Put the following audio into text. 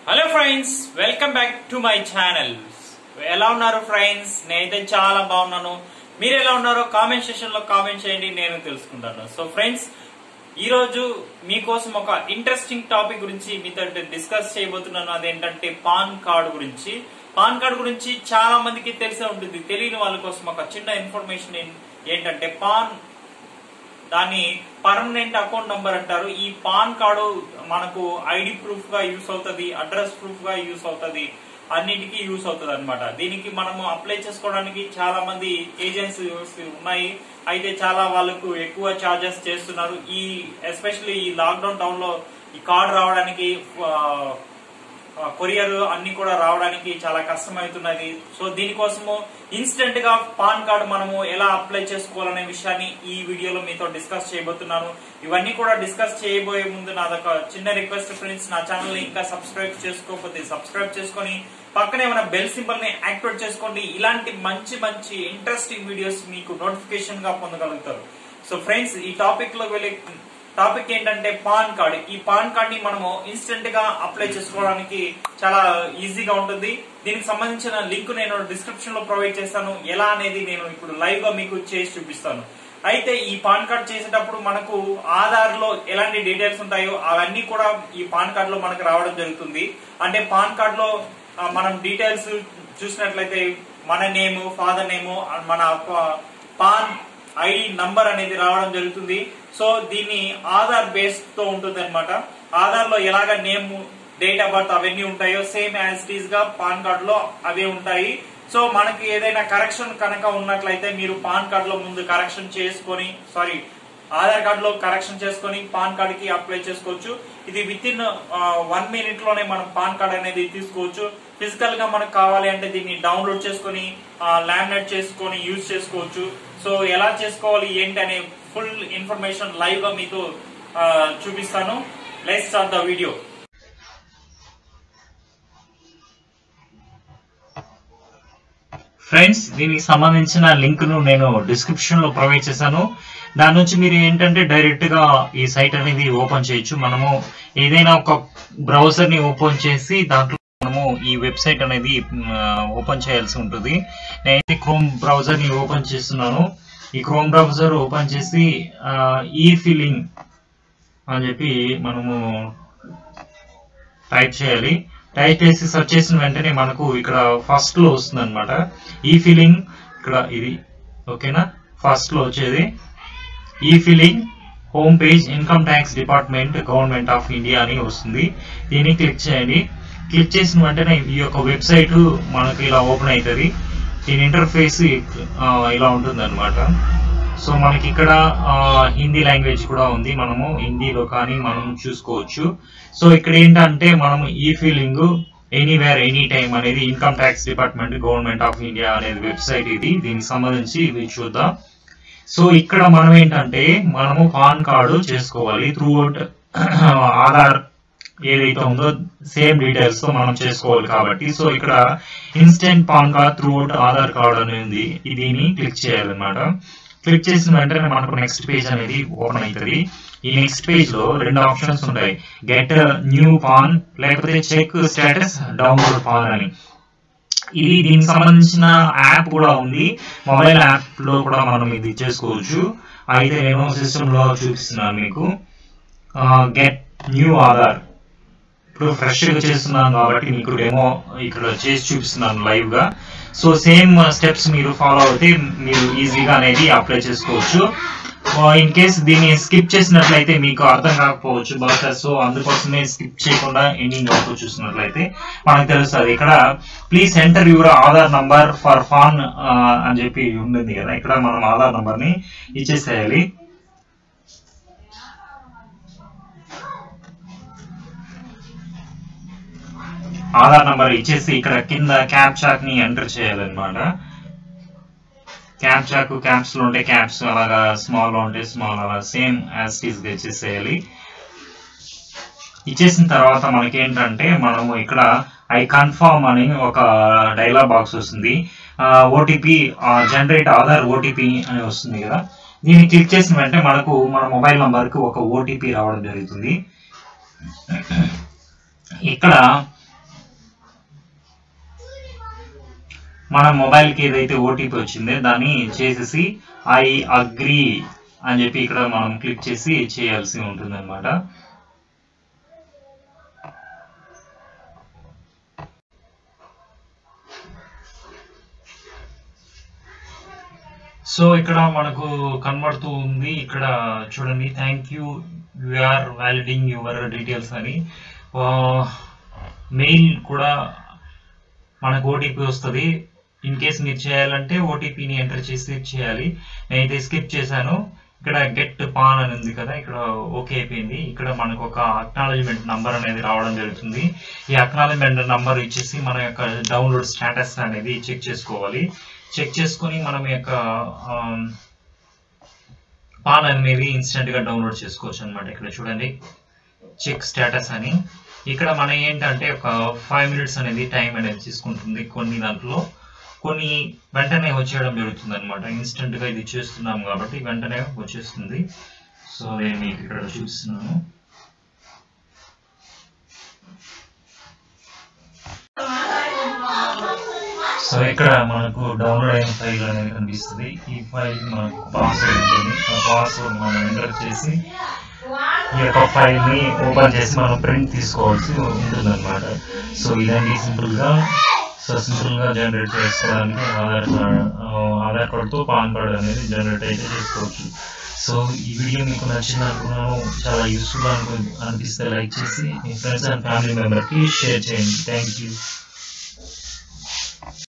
hello friends welcome back to my channel ఎలా ఉన్నారు friends నేనైతే చాలా బాగున్నాను మీరు ఎలా ఉన్నారో కామెంట్ సెక్షన్ లో కామెంట్ చేయండి నేను తెలుసుకుంటాను సో ఫ్రెండ్స్ ఈ రోజు మీకోసం ఒక ఇంట్రెస్టింగ్ టాపిక్ గురించి మీతో డిస్కస్ చేయబోతున్నాను అదేంటంటే పాన్ కార్డు గురించి పాన్ కార్డు గురించి చాలా మందికి తెలిసే ఉంటుంది తెలియని వాళ్ళ కోసం ఒక చిన్న ఇన్ఫర్మేషన్ ఏంటంటే పాన్ దాన్ని పర్మనెంట్ అకౌంట్ నంబర్ అంటారు ఈ పాన్ కార్డు మనకు ఐడి ప్రూఫ్ గా యూస్ అవుతుంది అడ్రస్ ప్రూఫ్ గా యూస్ అవుతుంది అన్నిటికీ యూస్ అవుతుంది అనమాట దీనికి మనము అప్లై చేసుకోవడానికి చాలా మంది ఏజెన్సీస్ ఉన్నాయి అయితే చాలా వాళ్ళకు ఎక్కువ చార్జెస్ చేస్తున్నారు ఈ ఎస్పెషల్లీ ఈ లాక్డౌన్ టౌన్ లో ఈ కార్డు రావడానికి కొరియర్ అన్ని కూడా రావడానికి చాలా కష్టం అవుతున్నది సో దీనికోసము ఇన్స్టెంట్ గా పాన్ కార్డు మనము ఎలా అప్లై చేసుకోవాలనే విషయాన్ని ఈ వీడియోలో మీతో డిస్కస్ చేయబోతున్నాను ఇవన్నీ కూడా డిస్కస్ చేయబోయే ముందు నాదొక చిన్న రిక్వెస్ట్ ఫ్రెండ్స్ నా ఛానల్ ని ఇంకా సబ్స్క్రైబ్ చేసుకోకపోతే సబ్స్క్రైబ్ చేసుకొని పక్కనే ఉన్న బెల్ సింబల్ ని యాక్టివేట్ చేసుకోండి ఇలాంటి మంచి మంచి ఇంట్రెస్టింగ్ వీడియోస్ మీకు నోటిఫికేషన్ గా పొందగలుగుతారు సో ఫ్రెండ్స్ ఈ టాపిక్ లో వెళ్ళే టాపిక్ ఏంటంటే పాన్ కార్డ్ ఈ పాన్ కార్డ్ ని మనము ఇన్స్టెంట్ గా అప్లై చేసుకోవడానికి చాలా ఈజీగా ఉంటుంది దీనికి సంబంధించిన లింక్ నేను డిస్క్రిప్షన్ లో ప్రొవైడ్ చేస్తాను ఎలా అనేది నేను ఇప్పుడు లైవ్ గా మీకు చేసి చూపిస్తాను అయితే ఈ పాన్ కార్డ్ చేసేటప్పుడు మనకు ఆధార్ లో ఎలాంటి డీటెయిల్స్ ఉంటాయో అవన్నీ కూడా ఈ పాన్ కార్డ్ లో మనకు రావడం జరుగుతుంది అంటే పాన్ కార్డ్ లో ఆ, మనం డీటెయిల్స్ చూసినట్లయితే మన నేమ్ ఫాదర్ నేమ్ మన ప- పాన్ ఐడి నంబర్ అనేది రావడం జరుగుతుంది సో దీన్ని ఆధార్ బేస్ తో ఉంటుంది అనమాట ఆధార్ లో ఎలాగ నేమ్ డేట్ ఆఫ్ బర్త్ అవన్నీ ఉంటాయో సేమ్ యాజ్ ఇట్ ఈస్ గా పాన్ కార్డ్ లో అవే ఉంటాయి సో మనకి ఏదైనా కరెక్షన్ కనుక ఉన్నట్లయితే మీరు పాన్ కార్డ్ లో ముందు కరెక్షన్ చేసుకొని సారీ ఆధార్ కార్డ్ లో కరెక్షన్ చేసుకొని పాన్ కార్డ్ కి అప్లై చేసుకోవచ్చు ఇది విత్ ఇన్ వన్ మినిట్ లోనే మనం పాన్ కార్డ్ అనేది తీసుకోవచ్చు ఫిజికల్ గా మనకు కావాలి అంటే దీన్ని డౌన్లోడ్ చేసుకొని లామినేట్ చేసుకొని యూజ్ చేసుకోవచ్చు సో ఎలా చేసుకోవాలి ఏంటి అనే ఫుల్ ఇన్ఫర్మేషన్ లైవ్ గా మీకు ఆ, చూపిస్తాను let's start the video friends దీనికి సంబంధించిన లింక్ ను నేను డిస్క్రిప్షన్ లో ప్రొవైడ్ చేశాను దాని నుంచి మీరు ఏంటంటే డైరెక్ట్ గా ఈ సైట్ అనేది ఓపెన్ చేయొచ్చు మనము ఏదైనా ఒక బ్రౌజర్ ని ఓపెన్ చేసి దాంట్లో మనము ఈ వెబ్సైట్ అనేది ఓపెన్ చేయాల్సి ఉంటుంది నేనైతే క్రోమ్ బ్రౌజర్ ని ఓపెన్ చేస్తున్నాను ఈ క్రోమ్ బ్రౌజర్ ఓపెన్ చేసి ఈ ఫిల్లింగ్ అని చెప్పి మనము టైప్ చేయాలి టైప్ చేసి సెర్చ్ చేసిన వెంటనే మనకు ఇక్కడ ఫస్ట్ లో వస్తుంది అనమాట ఈ ఫిల్లింగ్ ఇక్కడ ఇది ఓకేనా ఫస్ట్ లో వచ్చేది ఈ filling home page income tax department government of India అని వస్తుంది దీన్ని క్లిక్ చేయండి క్లిక్ చేసిన వెంటనే ఈ యొక్క వెబ్సైట్ మనకి ఇలా ఓపెన్ అవుతుంది దీని ఇంటర్ఫేస్ ఇలా ఉంటుంది అనమాట సో మనకి ఇక్కడ ఆ, హిందీ లాంగ్వేజ్ కూడా ఉంది మనము హిందీలో కానీ మనం చూసుకోవచ్చు సో ఇక్కడ ఏంటంటే మనం ఈ ఫీలింగ్ ఎనీవేర్ ఎనీ టైం అనేది income tax department government of India అనేది వెబ్సైట్ ఇది దీనికి సంబంధించి ఇది చూద్దాం సో ఇక్కడ మనం ఏంటంటే మనము పాన్ కార్డు చేసుకోవాలి త్రూ అవుట్ ఆధార్ ఏదైతే ఉందో సేమ్ డీటెయిల్స్ తో మనం చేసుకోవాలి కాబట్టి సో ఇక్కడ instant PAN card throughout Aadhaar card అని ఉంది దీన్ని క్లిక్ చేయాలన్నమాట క్లిక్ చేసిన వెంటనే మనకు నెక్స్ట్ పేజ్ అనేది ఓపెన్ అవుతుంది ఈ నెక్స్ట్ పేజ్ లో రెండు ఆప్షన్స్ ఉంటాయి గెట్ న్యూ పాన్ లేకపోతే చెక్ స్టేటస్ డౌన్లోడ్ పాన్ అని ఇది దీనికి సంబంధించిన యాప్ కూడా ఉంది మొబైల్ యాప్ లో కూడా మనం ఇది చేసుకోవచ్చు అయితే నేను సిస్టమ్ లో చూపిస్తున్నాను మీకు గెట్ న్యూ ఆధార్ ఇప్పుడు ఫ్రెష్ గా చేస్తున్నాను కాబట్టి మీకు డెమో ఇక్కడ చేసి చూపిస్తున్నాను లైవ్ గా సో సేమ్ స్టెప్స్ మీరు ఫాలో అవుతే మీరు ఈజీగా అనేది అప్లై చేసుకోవచ్చు ఇన్ కేస్ దీన్ని స్కిప్ చేసినట్లయితే మీకు అర్థం కాకపోవచ్చు బహుశా సో అందుకోసమే స్కిప్ చేయకుండా ఎండింగ్ వరకు చూసినట్లయితే మనకు తెలుస్తుంది ఇక్కడ please enter your Aadhaar number for PAN అని చెప్పి ఉంటుంది కదా ఇక్కడ మనం ఆధార్ నంబర్ ని ఇచ్చేసేయాలి ఆధార్ నంబర్ ఇచ్చేసి ఇక్కడ కింద క్యాప్చాక్ ని ఎంటర్ చేయాలన్నమాట క్యాప్చాక్ క్యాప్స్ లో ఉంటే క్యాప్స్ అలాగా స్మాల్ లో ఉంటే స్మాల్ అలా సేమ్ యాజ్ టీస్ గా ఇచ్చేసేయాలి ఇచ్చేసిన తర్వాత మనకి ఏంటంటే మనము ఇక్కడ ఐ కన్ఫర్మ్ అని ఒక డైలాగ్ బాక్స్ వస్తుంది ఓటీపీ జనరేట్ ఆధార్ ఓటీపీ అని వస్తుంది కదా దీన్ని క్లిక్ చేసిన వెంటనే మనకు మన మొబైల్ నంబర్కి ఒక ఓటీపీ రావడం జరుగుతుంది ఇక్కడ మన మొబైల్కి ఏదైతే ఓటీపీ వచ్చిందో దాన్ని చేసేసి ఐ అగ్రి అని చెప్పి ఇక్కడ మనం క్లిక్ చేసి చేయాల్సి ఉంటుంది అనమాట సో ఇక్కడ మనకు కనబడుతూ ఉంది ఇక్కడ చూడండి thank you are validating your details అని మెయిల్ కూడా మనకు ఓటీపీ వస్తుంది ఇన్ కేస్ మీరు చేయాలంటే ఓటీపీని ఎంటర్ చేసి చేయాలి నేనైతే స్కిప్ చేశాను ఇక్కడ గెట్ పాన్ అని ఉంది కదా ఇక్కడ ఓకే అయిపోయింది ఇక్కడ మనకు ఒక అక్నాలజ్మెంట్ నంబర్ అనేది రావడం జరుగుతుంది ఈ అక్నాలజ్మెంట్ నంబర్ ఇచ్చేసి మన యొక్క డౌన్లోడ్ స్టేటస్ అనేది చెక్ చేసుకోవాలి చెక్ చేసుకొని మనం యొక్క పాన్ అనేది ఇన్స్టెంట్ గా డౌన్లోడ్ చేసుకోవచ్చు అనమాట ఇక్కడ చూడండి చెక్ స్టేటస్ అని ఇక్కడ మనం ఏంటంటే ఒక ఫైవ్ మినిట్స్ అనేది టైం అనేది తీసుకుంటుంది కొన్ని దాంట్లో కొన్ని వెంటనే వచ్చేయడం జరుగుతుంది అనమాట ఇన్స్టెంట్ గా ఇది చేస్తున్నాం కాబట్టి వెంటనే వచ్చేస్తుంది సో నేను మీకు ఇక్కడ చూపిస్తున్నాను సో ఇక్కడ మనకు డౌన్లోడ్ అయిన ఫైల్ అనేది కనిపిస్తుంది ఈ ఫైల్ మనకు పాస్వర్డ్ ఉంటుంది ఆ పాస్వర్డ్ మనం ఎంటర్ చేసి ఈ యొక్క ఫైల్ ని ఓపెన్ చేసి మనం ప్రింట్ తీసుకోవాల్సి ఉంటుంది అనమాట సో ఇదండి సింపుల్ గా సో సింపుల్ గా జనరేట్ చేసుకోవడానికి ఆధార్ కార్డ్ ఆధార్ కార్డ్తో పాన్ కార్డ్ అనేది జనరేట్ అయితే చేసుకోవచ్చు సో ఈ వీడియో మీకు నచ్చింది అనుకున్నాను చాలా యూస్ఫుల్ అనుకు అనిపిస్తే లైక్ చేసి మీ ఫ్రెండ్స్ అండ్ ఫ్యామిలీ మెంబర్కి షేర్ చేయండి థ్యాంక్ యూ